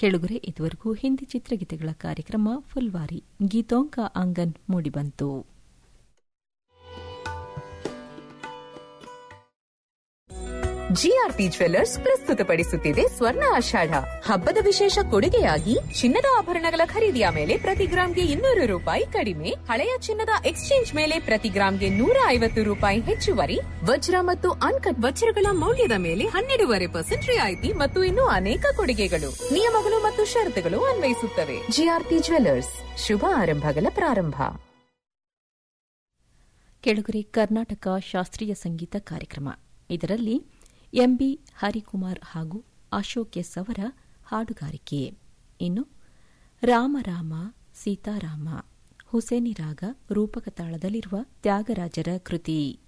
ಕೆಳಗುರೆ ಇದುವರೆಗೂ ಹಿಂದಿ ಚಿತ್ರಗೀತೆಗಳ ಕಾರ್ಯಕ್ರಮ ಫುಲ್ವಾರಿ ಗೀತೋಂಕ ಆಂಗನ್ ಮೂಡಿಬಂತು ಜಿಆರ್ಪಿ ಜ್ವೆಲ್ಲರ್ಸ್ ಪ್ರಸ್ತುತಪಡಿಸುತ್ತಿದೆ ಸ್ವರ್ಣ ಆಷಾಢ ಹಬ್ಬದ ವಿಶೇಷ ಕೊಡುಗೆಯಾಗಿ ಚಿನ್ನದ ಆಭರಣಗಳ ಖರೀದಿಯ ಮೇಲೆ ಪ್ರತಿ ಗ್ರಾಂಗೆ ಇನ್ನೂರು ರೂಪಾಯಿ ಕಡಿಮೆ ಹಳೆಯ ಚಿನ್ನದ ಎಕ್ಸ್ಚೇಂಜ್ ಮೇಲೆ ಪ್ರತಿ ಗ್ರಾಂಗೆ ನೂರ ಐವತ್ತು ರೂಪಾಯಿ ಹೆಚ್ಚುವರಿ ವಜ್ರ ಮತ್ತು ಅನ್ಕಟ್ ವಜ್ರಗಳ ಮೌಲ್ಯದ ಮೇಲೆ ಹನ್ನೆರಡೂವರೆ ಪರ್ಸೆಂಟ್ ರಿಯಾಯಿತಿ ಮತ್ತು ಇನ್ನೂ ಅನೇಕ ಕೊಡುಗೆಗಳು ನಿಯಮಗಳು ಮತ್ತು ಷರತ್ತುಗಳು ಅನ್ವಯಿಸುತ್ತವೆ ಜಿಆರ್ಪಿ ಜ್ವೆಲ್ಲರ್ಸ್ ಶುಭ ಆರಂಭಗಳ ಪ್ರಾರಂಭ ಕೆಳಗುರೆ ಕರ್ನಾಟಕ ಶಾಸ್ತ್ರೀಯ ಸಂಗೀತ ಕಾರ್ಯಕ್ರಮ ಇದರಲ್ಲಿ ಎಂಬಿ ಹರಿಕುಮಾರ್ ಹಾಗೂ ಅಶೋಕ್ ಎಸ್ ಅವರ ಹಾಡುಗಾರಿಕೆ ಇನ್ನು ರಾಮರಾಮ ಸೀತಾರಾಮ ಹುಸೇನಿ ರಾಗ ರೂಪಕ ತಾಳದಲ್ಲಿರುವ ತ್ಯಾಗರಾಜರ ಕೃತಿ